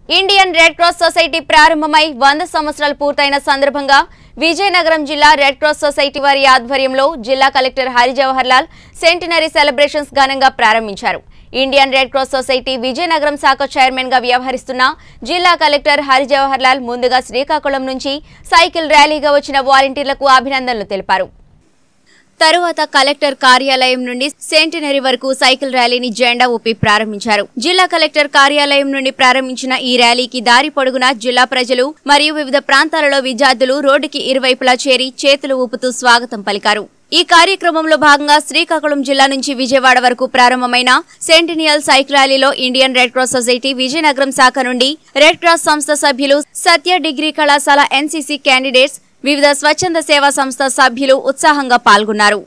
Indian red cross society ప్రారంభమై వంద సంవత్సరాలు పూర్తయిన సందర్భంగా విజయనగరం జిల్లా రెడ్ క్రాస్ సొసైటీ వారి ఆధ్వర్యంలో జిల్లా collector Hari Jawahar Lal centenary celebrations ఘనంగా ప్రారంభించారు Indian red cross society Vizianagaram శాఖ చైర్మన్ గా వ్యవహరిస్తున్న జిల్లా కలెక్టర్ హరి జవహర్ లాల్ ముందుగా శ్రీకాకుళం నుంచి సైకిల్ ర్యాలీగా వచ్చిన వాలంటీర్లకు అభినందనలు తెలిపారు తరువాత కలెక్టర్ కార్యాలయం నుండి సెంటినరీ వరకు సైకిల్ ర్యాలీని జెండా ఊపి ప్రారంభించారు జిల్లా కలెక్టర్ కార్యాలయం నుండి ప్రారంభించిన ఈ ర్యాలీకి దారి పొడుగునా జిల్లా ప్రజలు మరియు వివిధ ప్రాంతాలలో విద్యార్థులు రోడ్డుకి ఇరువైపులా చేరి చేతులు ఊపుతూ స్వాగతం పలికారు ఈ కార్యక్రమంలో భాగంగా శ్రీకాకుళం జిల్లా నుంచి విజయవాడ వరకు ప్రారంభమైన సెంటినియల్ సైకిల్ ర్యాలీలో Indian red cross society Vizianagaram శాఖ నుండి రెడ్ క్రాస్ సంస్థ సభ్యులు సత్య డిగ్రీ కళాశాల ఎన్సీసీ క్యాండిడేట్స్ వివిధ స్వచ్ఛంద సేవా సంస్థ సభ్యులు ఉత్సాహంగా పాల్గొన్నారు